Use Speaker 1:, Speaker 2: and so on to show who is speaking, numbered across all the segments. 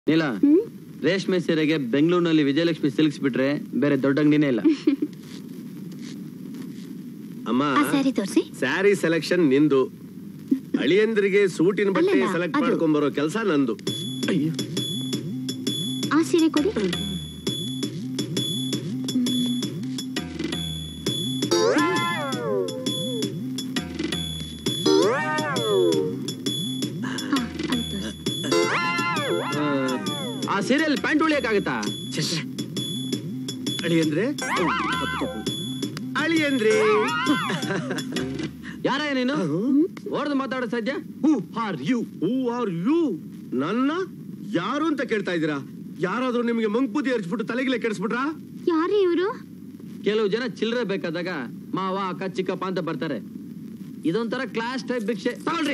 Speaker 1: ನೀಲ ರೇಷ್ಮೆ ಸೀರೆಗೆ ಬೆಂಗಳೂರಿನಲ್ಲಿ ವಿಜಯಲಕ್ಷ್ಮಿ ಸಿಲ್ಕ್ಸ್ ಬಿಟ್ರೆ ಬೇರೆ ದೊಡ್ಡ ಅಂಗಡಿನೇ ಇಲ್ಲ
Speaker 2: ಅಮ್ಮ
Speaker 3: ಆ ಸ್ಯಾರಿ ತೋರಿಸಿ
Speaker 2: ಸ್ಯಾರಿ ಸೆಲೆಕ್ಷನ್ ನಿಂದು ಅಳಿಯಂದ್ರಿಗೆ ಸೂಟಿನ ಬಟ್ಟೆ
Speaker 3: ಅಲ್ಲಲ್ಲ,
Speaker 2: ಸೆಲೆಕ್ಟ್
Speaker 3: ಅದು.
Speaker 2: ಮಾಡ್ಕೊಂಡ್ ಬರೋ ಕೆಲಸ ನಂದು
Speaker 3: ಆ ಸೀರೆ ಕೊಡಿ ಆ, ಅದು ತೋರ್ಸಿ.
Speaker 1: ಆ ಸೀರೆಯಲ್ಲಿ ಪ್ಯಾಂಟ್ ಉಳಿಯಕ್ಕಾಗತ್ತಾ
Speaker 2: ಅಳಿಯಂದ್ರೆ ಅಳಿಯಂದ್ರೆ
Speaker 1: ಯಾರ ನೀನು ಓಡ್ದು ಮಾತಾಡೋ ಸದ್ಯ
Speaker 2: who are you who are you ನನ್ನ ಯಾರು ಅಂತ ಕೇಳ್ತಾ ಇದ್ದೀರಾ ಯಾರಾದ್ರೂ ನಿಮಗೆ ಮಂಗ್ಪೂತಿ ಹರಿಸ್ಬಿಟ್ಟು ತಲೆಗಿಲೆ ಕೆಡಿಸ್ಬಿಟ್ರಾ
Speaker 3: ಯಾರೇ ಇವರು
Speaker 1: ಕೆಲವು ಜನ ಚಿಲ್ಲರೆ ಬೇಕಾದಾಗ ಮಾವ ಅಕ್ಕ ಚಿಕ್ಕಪ್ಪ ಅಂತ ಬರ್ತಾರೆ ಇದೊಂಥರ ಕ್ಲಾಸ್ ಟೈಪ್ ಭಿಕ್ಷೆ ತಗೊಳ್ರಿ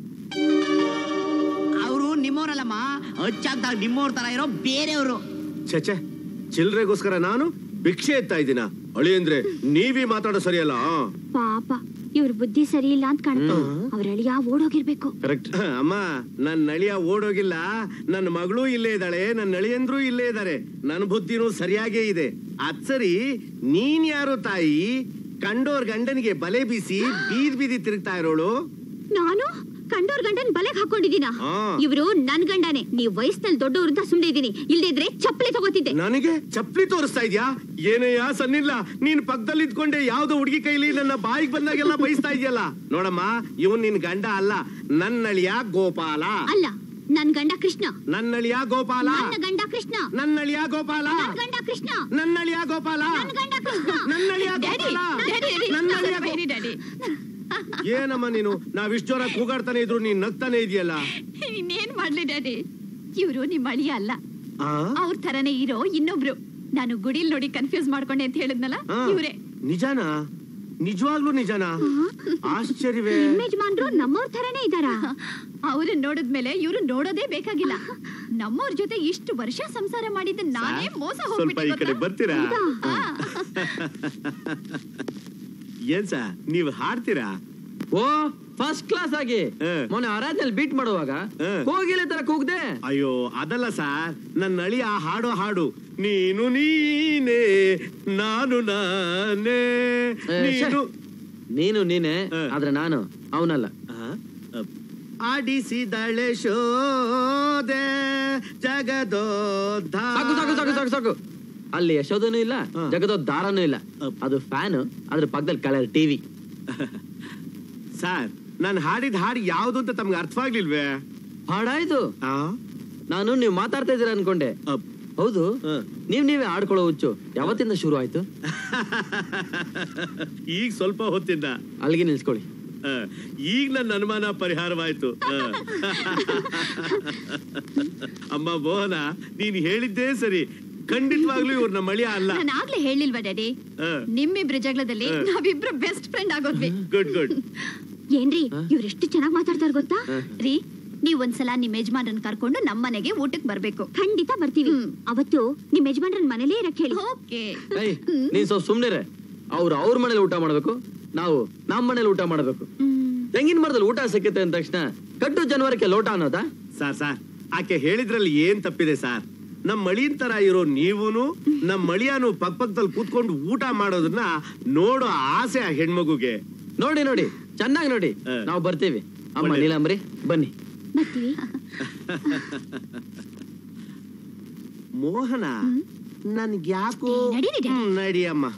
Speaker 4: ಅವರು ನಿಮ್ಮವ್ರಲ್ಲಮ್ಮ ಅಚ್ಚಾಗ್ದಾಗ ನಿಮ್ಮವ್ರ ತರ ಇರೋ ಬೇರೆಯವರು
Speaker 2: ಛೆ ಚಿಲ್ರೆಗೋಸ್ಕರ ನಾನು ಭಿಕ್ಷೆ ಎತ್ತಾ ಇದ್ದೀನ ಅಳಿಯಂದ್ರೆ ನೀವೇ ಮಾತಾಡೋ ಸರಿಯಲ್ಲ
Speaker 3: ಪಾಪ ಇವ್ರ ಬುದ್ಧಿ ಸರಿ ಇಲ್ಲ ಅಂತ ಕಾಣುತ್ತೆ ಅವ್ರ ಅಳಿಯ ಓಡೋಗಿರ್ಬೇಕು
Speaker 1: ಕರೆಕ್ಟ್
Speaker 2: ಅಮ್ಮ ನನ್ನ ನಳಿಯ ಓಡೋಗಿಲ್ಲ ನನ್ನ ಮಗಳು ಇಲ್ಲೇ ಇದ್ದಾಳೆ ನನ್ನ ನಳಿಯಂದ್ರು ಇಲ್ಲೇ ಇದ್ದಾರೆ ನನ್ನ ಬುದ್ಧಿನೂ ಸರಿಯಾಗೇ ಇದೆ ಅದ್ ಸರಿ ನೀನ್ ಯಾರು ತಾಯಿ ಕಂಡೋರ್ ಗಂಡನಿಗೆ ಬಲೆ ಬೀಸಿ ಬೀದ್ ಬೀದಿ ತಿರುಗ್ತಾ ಇರೋಳು
Speaker 3: ನಾನು ಕಂಡೋರ್ ಗಂಡನ್ ಬಲೆಗ್ ಹಾಕೊಂಡಿದ್ದೀನ
Speaker 2: ಆ.
Speaker 3: ಇವ್ರು ನನ್ ಗಂಡನೇ ನೀವ್ ವಯಸ್ಸಿನಲ್ಲಿ ದೊಡ್ಡವ್ರು ಅಂತ ಸುಮ್ನೆ ಇದೀನಿ ಇಲ್ದೇ ಇದ್ರೆ ಚಪ್ಪಲಿ ತಗೋತಿದ್ದೆ
Speaker 2: ನನಗೆ ಚಪ್ಲಿ ತೋರಿಸ್ತಾ ಇದ್ಯಾ ಏನಯ್ಯ ಸನ್ನಿಲ್ಲ ನೀನ್ ಪಕ್ಕದಲ್ಲಿ ಇದ್ಕೊಂಡೆ ಯಾವ್ದೋ ಹುಡುಗಿ ಕೈಲಿ ನನ್ನ ಬಾಯಿಗೆ ಬಂದಾಗೆಲ್ಲ ಬಯಸ್ತಾ ಇದೆಯಲ್ಲ ನೋಡಮ್ಮ ಇವನ್ ನಿನ್ ಗಂಡ ಅಲ್ಲ ನನ್ನಳಿಯ ಗೋಪಾಲ
Speaker 3: ಅಲ್ಲ ನನ್ ಗಂಡ ಕೃಷ್ಣ
Speaker 2: ನನ್ನಳಿಯ ಗೋಪಾಲ
Speaker 3: ನನ್ನ ಗಂಡ ಕೃಷ್ಣ
Speaker 2: ನನ್ನಳಿಯ ಗೋಪಾಲ
Speaker 3: ನನ್ ಗಂಡ ಕೃಷ್ಣ
Speaker 2: ನನ್ನಳಿಯ ಗೋಪಾಲ
Speaker 3: ನನ್ ಗಂಡ ಕೃಷ್ಣ
Speaker 2: ನನ್ನಳಿಯ ಗೋಪಾಲ ನನ್ನಳಿಯ ಗೋ-
Speaker 3: ಡ್ಯಾಡಿ
Speaker 2: ಏನಮ್ಮ ನೀನು ನಾವ್ ಇಷ್ಟ ಜೋರ ಕೂಗಾಡ್ತಾನೆ ಇದ್ರು ನೀನ್ ನಗ್ತಾನೆ ಇದೆಯಲ್ಲ
Speaker 5: ಇನ್ನೇನ್ ಮಾಡ್ಲಿ ಡ್ಯಾಡಿ ಇವ್ರು ನಿಮ್ ಅಳಿಯ ಅಲ್ಲ
Speaker 2: ಆ?
Speaker 5: ಅವ್ರ ತರನೇ ಇರೋ ಇನ್ನೊಬ್ರು ನಾನು ಗುಡಿಲ್ ನೋಡಿ ಕನ್ಫ್ಯೂಸ್ ಮಾಡ್ಕೊಂಡೆ ಅಂತ ಹೇಳಿದ್ನಲ್ಲ
Speaker 2: ಆ,
Speaker 5: ಇವ್ರೆ
Speaker 2: ನಿಜಾನಾ ನಿಜವಾಗ್ಲೂ ನಿಜಾನಾ ಆಶ್ಚರ್ಯವೇ
Speaker 3: ಯಜಮಾನ್ರು ನಮ್ಮವ್ರ ತರನೇ ಇದಾರ
Speaker 5: ಅವ್ರು ನೋಡಿದ್ಮೇಲೆ ಇವ್ರು ನೋಡೋದೇ ಬೇಕಾಗಿಲ್ಲ ನಮ್ಮವ್ರ ಜೊತೆ ಇಷ್ಟು ವರ್ಷ ಸಂಸಾರ ಮಾಡಿದ್ದ ನಾನೇ ಮೋಸ
Speaker 2: ಸ್ವಲ್ಪ ಈ ಕಡೆ
Speaker 5: ಹೋಗ್ಬಿಟ್ಟೆ
Speaker 2: ಬರ್ತೀರಾ ಏನ್ ಸಾ ನೀವ್ ಹಾಡ್ತೀರಾ
Speaker 1: ಓ ಫಸ್ಟ್ ಕ್ಲಾಸ್ ಆಗಿ
Speaker 2: ಹ.
Speaker 1: ಮೊನ್ನೆ ಆರಾಧನೆಯಲ್ಲಿ ಬೀಟ್ ಮಾಡುವಾಗ
Speaker 2: ಹ.
Speaker 1: ಕೋಗಿಲೆ ತರ ಕೂಗ್ದೆ
Speaker 2: ಅಯ್ಯೋ ಅದಲ್ಲ ಸಾರ್ ನನ್ನ ಅಳಿಯ ಹಾಡೋ ಹಾಡು ನೀನು ನೀನೇ ನಾನು ನಾನೇ
Speaker 1: ಏ,
Speaker 2: ನೀನು
Speaker 1: ನೀನು ನೀನೆ
Speaker 2: ಹ.
Speaker 1: ಆದ್ರೆ ನಾನು ಅವನಲ್ಲ
Speaker 2: ಆ? ಅಪ್. ಆಡಿಸಿದಳೆ ಶೋದೆ ಜಗದೋದ್ಧ
Speaker 1: ಸಾಕು ಸಾಕು ಸಾಕು ಸಾಕು ಸಾಕು ಅಲ್ಲಿ ಯಶೋದನೂ ಇಲ್ಲ
Speaker 2: ಹ.
Speaker 1: ಜಗದೋದ್ಧಾರನೂ ಇಲ್ಲ
Speaker 2: ಅಪ್.
Speaker 1: ಅದು ಫ್ಯಾನ್ ಅದ್ರ ಪಕ್ಕದಲ್ಲಿ ಕಲರ್ ಟಿವಿ
Speaker 2: ಸರ್ ನಾನು ಹಾಡಿದ ಹಾಡು ಯಾವ್ದು ಅಂತ ತಮ್ಗೆ ಅರ್ಥವಾಗ್ಲಿಲ್ವೇ
Speaker 1: ಹಾಡಾಯ್ತು
Speaker 2: ಆ?
Speaker 1: ನಾನು ನೀವು ಮಾತಾಡ್ತಾ ಇದ್ದೀರಾ ಅನ್ಕೊಂಡೆ
Speaker 2: ಅಪ್.
Speaker 1: ಹೌದು
Speaker 2: ಹ.
Speaker 1: ನೀವ್ ನೀವೇ ಆಡ್ಕೊಳ್ಳೋ ಹುಚ್ಚು ಯಾವತ್ತಿಂದ ಶುರು ಆಯ್ತು
Speaker 2: ಈಗ ಸ್ವಲ್ಪ ಹೊತ್ತಿಂದ
Speaker 1: ಅಲ್ಲಿಗೆ ನಿಲ್ಸ್ಕೊಳ್ಳಿ
Speaker 2: ಆ, ಈಗ ನನ್ನ ಅನುಮಾನ ಪರಿಹಾರವಾಯ್ತು ಆ. ಅಮ್ಮ ಮೋಹನ ನೀನ್ ಹೇಳಿದ್ದೇ ಸರಿ ಖಂಡಿತವಾಗ್ಲೂ ಇವ್ರ ನಮ್ಮ ಮಳಿಯ ಅಲ್ಲ
Speaker 5: ನಾನು ಆಗ್ಲೇ ಹೇಳಿಲ್ವಾ ಡ್ಯಾಡಿ ನಿಮ್ಮಿಬ್ರ ಜಗಳದಲ್ಲಿ
Speaker 2: ಹ.
Speaker 5: ನಾವಿಬ್ರು ಬೆಸ್ಟ್ ಫ್ರೆಂಡ್ ಆಗೋದ್ವಿ
Speaker 2: ಗುಡ್ ಗುಡ್
Speaker 3: ಏನ್ರಿ ಇವ್ರೆಷ್ಟು ಚೆನ್ನಾಗ್ ಮಾತಾಡ್ತಾರ ಗೊತ್ತಾ
Speaker 5: ರೀ ನೀವ್ ಒಂದ್ಸಲ ನಿಮ್ ಯಜಮಾನ್ರನ್ ಕರ್ಕೊಂಡು ನಮ್ ಮನೆಗೆ ಊಟಕ್ ಬರ್ಬೇಕು
Speaker 3: ಖಂಡಿತ ಬರ್ತೀವಿ
Speaker 5: ಹ್ಮ್.
Speaker 3: ಅವತ್ತು ನಿಮ್ ಯಜಮಾನ್ರನ್ ಮನೇಲೇ ಇರಕ್ ಹೇಳಿ
Speaker 5: ಓಕೆ
Speaker 1: ಏಯ್ ನೀನ್ ಸ್ವಲ್ಪ ಸುಮ್ನಿರೆ ಅವ್ರು ಅವ್ರ ಮನೇಲಿ ಊಟ ಮಾಡ್ಬೇಕು ನಾವು ನಮ್ಮ ಮನೇಲಿ ಊಟ ಮಾಡ್ಬೇಕು ತೆಂಗಿನ ಮರದಲ್ಲಿ ಊಟ ಸಿಕ್ಕುತ್ತೆ ಅಂದ ತಕ್ಷಣ ಕಟ್ಟು ಜನವರಕ್ಕೆ ಲೋಟ ಅನ್ನೋದಾ
Speaker 2: ಸಾರ್ ಸಾರ್ ಆಕೆ ಹೇಳಿದ್ರಲ್ಲಿ ಏನ್ ತಪ್ಪಿದೆ ಸಾರ್ ನಮ್ ಮಳಿನ್ ತರ ಇರೋ ನೀವುನು ನಮ್ ಮಳಿಯಾನು ಪಕ್ ಪಕ್ಕದಲ್ಲಿ ಕೂತ್ಕೊಂಡು ಊಟ ಮಾಡೋದನ್ನ ನೋಡೋ ಆಸೆ ಆ ಹೆಣ್ಮಗುಗೆ
Speaker 1: ನೋಡಿ ನೋಡಿ ಚೆನ್ನಾಗಿ ನೋಡಿ
Speaker 2: ಹ.
Speaker 1: ನಾವು ಬರ್ತೀವಿ ಅಮ್ಮ
Speaker 2: ಒಳ್ಳೇದು.
Speaker 1: ನೀಲಂಬರಿ ಬನ್ನಿ
Speaker 3: ಬರ್ತೀವಿ
Speaker 2: ಮೋಹನ ನನ್ಗ್ಯಾಕೋ
Speaker 5: ನಡೀರಿ ಡ್ಯಾಡಿ.
Speaker 2: ಹ್ಮ್, ನಡಿಯಮ್ಮ